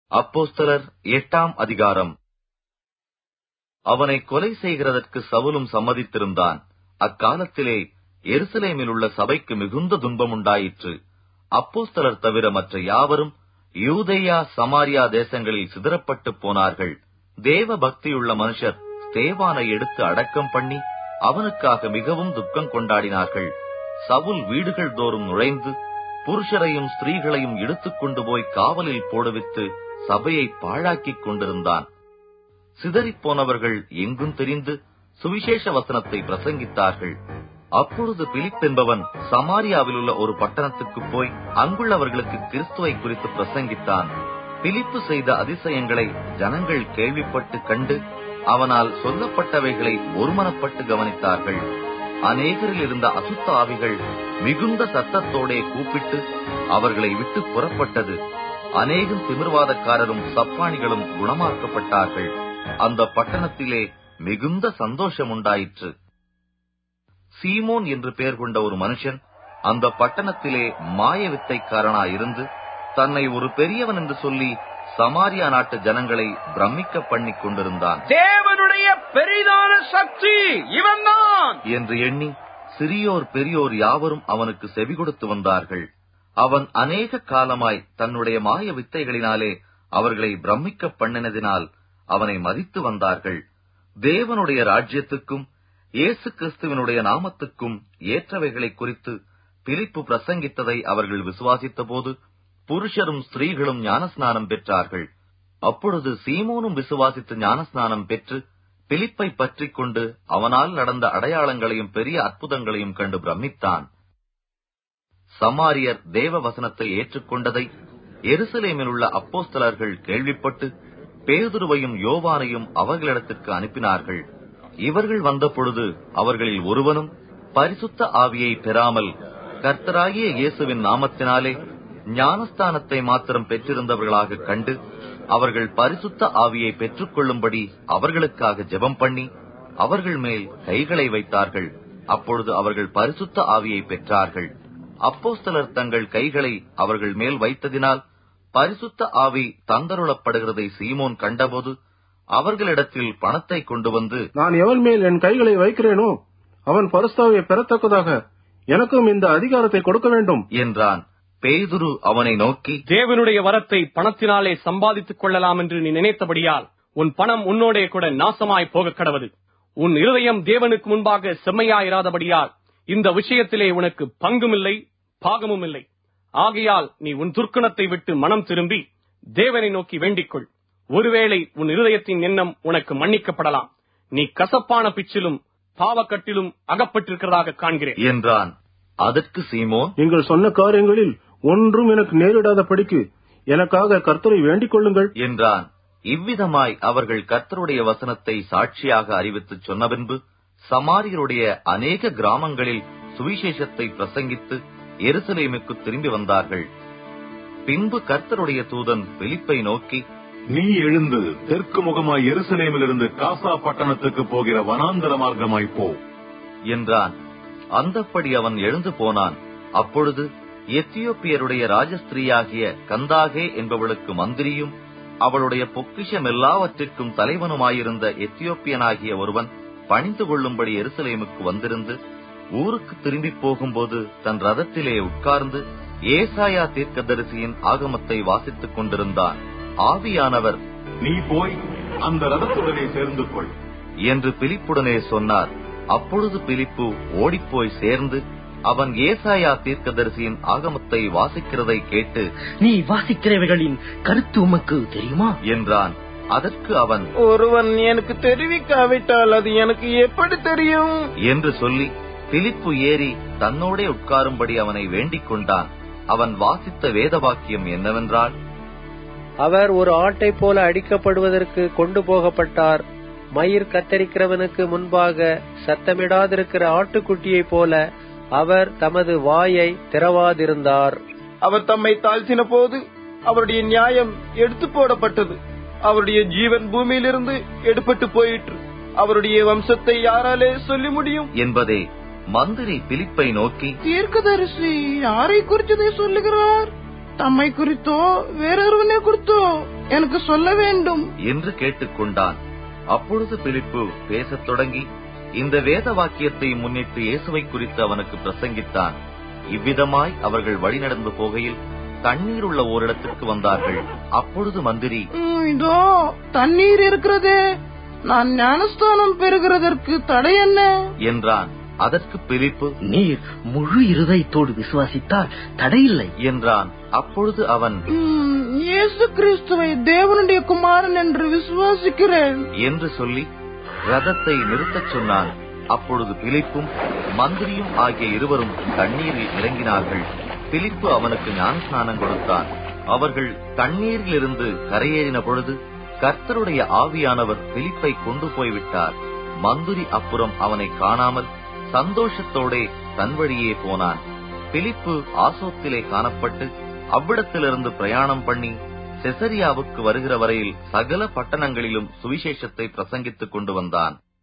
அப்போஸ்தலர் எட்டாம் அதிகாரம் அவனை கொலை செய்கிறதற்கு சவுலும் சம்மதித்திருந்தான் அக்காலத்திலே எருசலேமில் உள்ள சபைக்கு மிகுந்த துன்பம் உண்டாயிற்று அப்போஸ்தலர் தவிர மற்ற யாவரும் யூதேயா சமாரியா தேசங்களில் சிதறப்பட்டு போனார்கள் தேவ பக்தியுள்ள மனுஷர் ஸ்தேவானை எடுத்து அடக்கம் பண்ணி அவனுக்காக மிகவும் துக்கம் கொண்டாடினார்கள் சவுல் வீடுகள் தோறும் நுழைந்து புருஷரையும் ஸ்திரீகளையும் இழுத்துக் கொண்டு போய் காவலில் போடுவித்து சபையை பாழாக்கிக் கொண்டிருந்தான் சிதறிப் போனவர்கள் எங்கும் தெரிந்து சுவிசேஷ வசனத்தை பிரசங்கித்தார்கள் அப்பொழுது பிலிப் என்பவன் சமாரியாவில் உள்ள ஒரு பட்டணத்துக்கு போய் அங்குள்ளவர்களுக்கு கிறிஸ்துவை குறித்து பிரசங்கித்தான் பிலிப்பு செய்த அதிசயங்களை ஜனங்கள் கேள்விப்பட்டு கண்டு அவனால் சொல்லப்பட்டவைகளை ஒருமனப்பட்டு கவனித்தார்கள் அநேகரில் இருந்த அசுத்த ஆவிகள் மிகுந்த சத்தத்தோடே கூப்பிட்டு அவர்களை விட்டு புறப்பட்டது அநேகம் திமிர்வாதக்காரரும் சப்பானிகளும் குணமாக்கப்பட்டார்கள் அந்த பட்டணத்திலே மிகுந்த சந்தோஷம் உண்டாயிற்று சீமோன் என்று பெயர் கொண்ட ஒரு மனுஷன் அந்த பட்டணத்திலே மாய வித்தைக்காரனாயிருந்து தன்னை ஒரு பெரியவன் என்று சொல்லி சமாரியா நாட்டு ஜனங்களை பிரமிக்க பண்ணிக் கொண்டிருந்தான் தேவனுடைய பெரிதான சக்தி இவன்தான் என்று எண்ணி சிறியோர் பெரியோர் யாவரும் அவனுக்கு செவி கொடுத்து வந்தார்கள் அவன் அநேக காலமாய் தன்னுடைய மாய வித்தைகளினாலே அவர்களை பிரமிக்க பண்ணினதினால் அவனை மதித்து வந்தார்கள் தேவனுடைய ராஜ்யத்துக்கும் இயேசு கிறிஸ்துவனுடைய நாமத்துக்கும் ஏற்றவைகளை குறித்து பிலிப்பு பிரசங்கித்ததை அவர்கள் விசுவாசித்தபோது புருஷரும் ஸ்திரீகளும் ஞானஸ்நானம் பெற்றார்கள் அப்பொழுது சீமோனும் விசுவாசித்து ஞானஸ்நானம் பெற்று பிலிப்பை பற்றிக் கொண்டு அவனால் நடந்த அடையாளங்களையும் பெரிய அற்புதங்களையும் கண்டு பிரமித்தான் சமாரியர் தேவ வசனத்தை ஏற்றுக்கொண்டதை எருசலேமில் உள்ள அப்போஸ்தலர்கள் கேள்விப்பட்டு பேதுருவையும் யோவானையும் அவர்களிடத்திற்கு அனுப்பினார்கள் இவர்கள் வந்தபொழுது அவர்களில் ஒருவனும் பரிசுத்த ஆவியை பெறாமல் கர்த்தராகிய இயேசுவின் நாமத்தினாலே ஞானஸ்தானத்தை மாத்திரம் பெற்றிருந்தவர்களாக கண்டு அவர்கள் பரிசுத்த ஆவியை பெற்றுக்கொள்ளும்படி அவர்களுக்காக ஜெபம் பண்ணி அவர்கள் மேல் கைகளை வைத்தார்கள் அப்பொழுது அவர்கள் பரிசுத்த ஆவியை பெற்றார்கள் அப்போஸ்தலர் தங்கள் கைகளை அவர்கள் மேல் வைத்ததினால் பரிசுத்த ஆவி தந்தருளப்படுகிறதை சீமோன் கண்டபோது அவர்களிடத்தில் பணத்தை கொண்டு வந்து நான் எவன் மேல் என் கைகளை வைக்கிறேனோ அவன் பரிஸ்தாவை பெறத்தக்கதாக எனக்கும் இந்த அதிகாரத்தை கொடுக்க வேண்டும் என்றான் பேதுரு அவனை நோக்கி தேவனுடைய வரத்தை பணத்தினாலே சம்பாதித்துக் கொள்ளலாம் என்று நீ நினைத்தபடியால் உன் பணம் உன்னோடே கூட நாசமாய் போகக் கடவது உன் இருதயம் தேவனுக்கு முன்பாக செம்மையாயிராதபடியால் இந்த விஷயத்திலே உனக்கு பங்குமில்லை பாகமும் இல்லை ஆகையால் நீ உன் துர்க்குணத்தை விட்டு மனம் திரும்பி தேவனை நோக்கி வேண்டிக்கொள் ஒருவேளை உன் இருதயத்தின் எண்ணம் உனக்கு மன்னிக்கப்படலாம் நீ கசப்பான பிச்சிலும் பாவக்கட்டிலும் அகப்பட்டிருக்கிறதாக காண்கிறேன் என்றான் அதற்கு சீமோன் நீங்கள் சொன்ன காரியங்களில் ஒன்றும் எனக்கு நேரிடாதபடிக்கு எனக்காக கர்த்தரை வேண்டிக் கொள்ளுங்கள் என்றான் இவ்விதமாய் அவர்கள் கர்த்தருடைய வசனத்தை சாட்சியாக அறிவித்துச் சொன்ன பின்பு சமாரியருடைய அநேக கிராமங்களில் சுவிசேஷத்தை பிரசங்கித்து எருசலேமுக்கு திரும்பி வந்தார்கள் பின்பு கர்த்தருடைய தூதன் பிலிப்பை நோக்கி நீ எழுந்து தெற்கு முகமாய் எருசலேமிலிருந்து காசா பட்டணத்துக்கு போகிற வனாந்தர மார்க்கமாய் போ என்றான் அந்தப்படி அவன் எழுந்து போனான் அப்பொழுது எத்தியோப்பியருடைய ராஜஸ்திரீயாகிய கந்தாகே என்பவளுக்கு மந்திரியும் அவளுடைய பொக்கிஷம் எல்லாவற்றிற்கும் தலைவனுமாயிருந்த எத்தியோப்பியனாகிய ஒருவன் பணிந்து கொள்ளும்படி எருசலேமுக்கு வந்திருந்து ஊருக்கு திரும்பி போகும்போது தன் ரதத்திலே உட்கார்ந்து ஏசாயா தீர்க்கதரிசியின் ஆகமத்தை வாசித்துக் கொண்டிருந்தான் ஆவியானவர் நீ போய் அந்த ரதத்துடனே சேர்ந்து கொள் என்று பிலிப்புடனே சொன்னார் அப்பொழுது பிலிப்பு ஓடிப்போய் சேர்ந்து அவன் ஏசாயா தீர்க்கதரிசியின் ஆகமத்தை வாசிக்கிறதை கேட்டு நீ வாசிக்கிறவைகளின் கருத்து உமக்கு தெரியுமா என்றான் அதற்கு அவன் ஒருவன் எனக்கு தெரிவிக்காவிட்டால் அது எனக்கு எப்படி தெரியும் என்று சொல்லி பிலிப்பு ஏறி தன்னோடே உட்காரும்படி அவனை வேண்டிக் கொண்டான் அவன் வாசித்த வேத வாக்கியம் என்னவென்றால் அவர் ஒரு ஆட்டை போல அடிக்கப்படுவதற்கு கொண்டு போகப்பட்டார் மயிர் கத்தரிக்கிறவனுக்கு முன்பாக சத்தமிடாதிருக்கிற ஆட்டுக்குட்டியைப் போல அவர் தமது வாயை திறவாதிருந்தார் அவர் தம்மை தாழ்த்தின போது அவருடைய நியாயம் எடுத்து போடப்பட்டது அவருடைய ஜீவன் பூமியிலிருந்து எடுபட்டு போயிற்று அவருடைய வம்சத்தை யாராலே சொல்லி முடியும் என்பதே மந்திரி பிலிப்பை நோக்கி தீர்க்கதரிசி யாரை குறித்ததை சொல்லுகிறார் தம்மை குறித்தோ வேறொருவனை குறித்தோ எனக்கு சொல்ல வேண்டும் என்று கேட்டுக்கொண்டான் அப்பொழுது பிலிப்பு பேசத் தொடங்கி இந்த வேத வாக்கியத்தை முன்னிட்டு இயேசுவை குறித்து அவனுக்கு பிரசங்கித்தான் இவ்விதமாய் அவர்கள் வழிநடந்து போகையில் தண்ணீர் உள்ள ஓரிடத்திற்கு வந்தார்கள் அப்பொழுது மந்திரி ம், இதோ தண்ணீர் இருக்கிறதே நான் ஞானஸ்தானம் பெறுகிறதற்கு தடை என்ன என்றான் அதற்கு பிலிப்பு நீர் முழு இருதயத்தோடு விசுவாசித்தால் தடையில்லை என்றான் அப்பொழுது அவன் ம், இயேசு கிறிஸ்துவை தேவனுடைய குமாரன் என்று விசுவாசிக்கிறேன் என்று சொல்லி ரதத்தை நிறுத்தச் சொன்னான் அப்பொழுது பிலிப்பும் மந்திரியும் ஆகிய இருவரும் தண்ணீரில் இறங்கினார்கள் பிலிப்பு அவனுக்கு ஞானஸ்நானம் கொடுத்தான் அவர்கள் தண்ணீரிலிருந்து கரையேறின பொழுது கர்த்தருடைய ஆவியானவர் பிலிப்பை கொண்டு போய்விட்டார் மந்துரி அப்புறம் அவனை காணாமல் சந்தோஷத்தோடே தன் வழியே போனான் பிலிப்பு ஆசோத்திலே காணப்பட்டு அவ்விடத்திலிருந்து பிரயாணம் பண்ணி செசரியாவுக்கு வருகிற வரையில் சகல பட்டணங்களிலும் சுவிசேஷத்தை பிரசங்கித்துக் கொண்டு வந்தான்